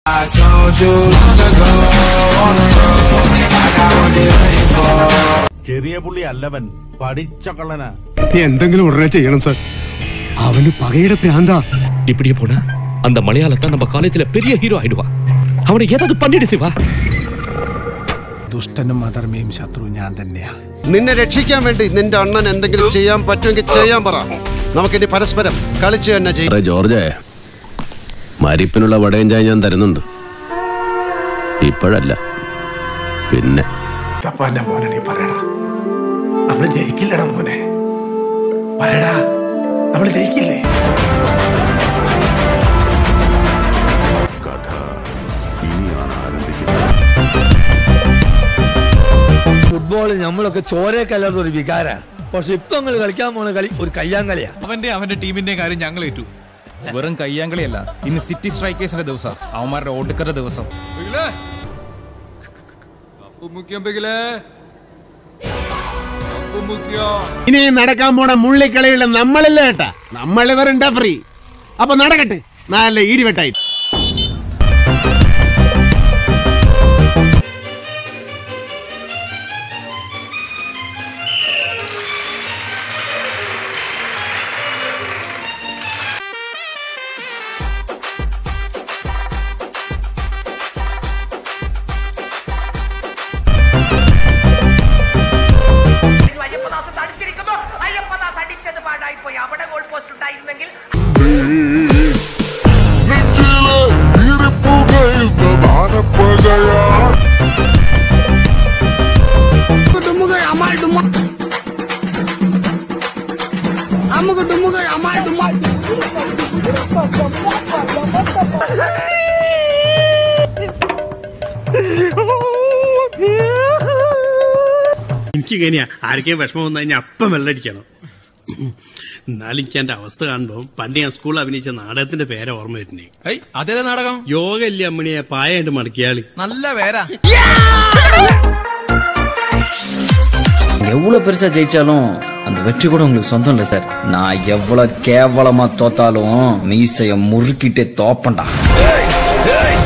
ചെറിയ പുള്ളി അല്ലവൻ പഠിച്ച കള്ളനാ എന്തെങ്കിലും ഉടനെ ചെയ്യണം സാർ അവന് പകയുടെ പ്രാന്ത இப்படியே போனா அந்த மலையாளத்தான் நம்ம காலேஜ்ல பெரிய ஹீரோ ஆயிடுவான் அவனை ஏதாவது பண்ணிடு சிவா ദുഷ്ടനും അധർമ്മയും ശത്രു ഞാൻ തന്നെയാ നിന്നെ രക്ഷിക്കാൻ വേണ്ടി നിന്റെ അണ്ണൻ എന്തെങ്കിലും ചെയ്യാൻ പറ്റുമെങ്കിൽ ചെയ്യാൻ പറ നമുക്കിനി പരസ്പരം കളിച്ചു തന്നെ ചെയ്യാം ജോർജേ മരിപ്പിനുള്ള വടയും ചായ ഞാൻ തരുന്നുണ്ട് ഇപ്പോഴല്ല പിന്നെ തപ്പാന്റെ മോനെ നീ പറയടാ നമ്മള് ജയിക്കില്ലടാ മോനെ പറയടാ നമ്മള് ജയിക്കില്ലേ ഫുട്ബോൾ നമ്മളൊക്കെ ചോരയെ കലർന്ന ഒരു വികാര പക്ഷെ ഇപ്പൊ നിങ്ങൾ കളിക്കാൻ പോണ കളി ഒരു കയ്യാങ്കളിയാ അവന്റെ അവന്റെ ടീമിന്റെ കാര്യം ഞങ്ങൾ ഏറ്റു വെറും കയ്യാങ്കളിയല്ല ഇന്ന് സിറ്റി സ്ട്രൈക്കേഴ്സിന്റെ ദിവസം അവന്മാരുടെ ഓട്ടുക്കരുടെ ദിവസം ഇനി നടക്കാൻ പോണ മുള്ളിക്കളിയുള്ള നമ്മളില്ല കേട്ടാ നമ്മള് വെറും ഫ്രീ അപ്പൊ നടക്കട്ടെ നല്ല ഇടിവെട്ടായി അയ്യപ്പദാസ് അടിച്ചിരിക്കുന്നു അയ്യപ്പദാസ് അടിച്ചത് പാടായി പോയി അവിടെ ഗോൾ പോസ്റ്റ് ഉണ്ടായിരുന്നെങ്കിൽ എനിക്ക് ഇങ്ങനെയാ ആർക്കെയും വിഷമം വന്നു കഴിഞ്ഞാൽ അപ്പം വെള്ളടിക്കണം എന്നാലും എനിക്ക് എന്റെ അവസ്ഥ കാണുമ്പോ പണ്ട് ഞാൻ സ്കൂളിൽ അഭിനയിച്ച നാടകത്തിന്റെ പേരെ ഓർമ്മ വരുന്നേ അതേ നാടകം യോഗ ഇല്ലേ അമ്മണിയെ പായായിട്ട് മടക്കിയാളി നല്ല പേരാ எவ்வளவு பெருசா ஜெயிச்சாலும் அந்த வெற்றி கூட உங்களுக்கு சொந்தம் இல்ல சார் நான் எவ்வளவு கேவலமா தோத்தாலும் மீசைய முறுக்கிட்டே தோப்பண்டா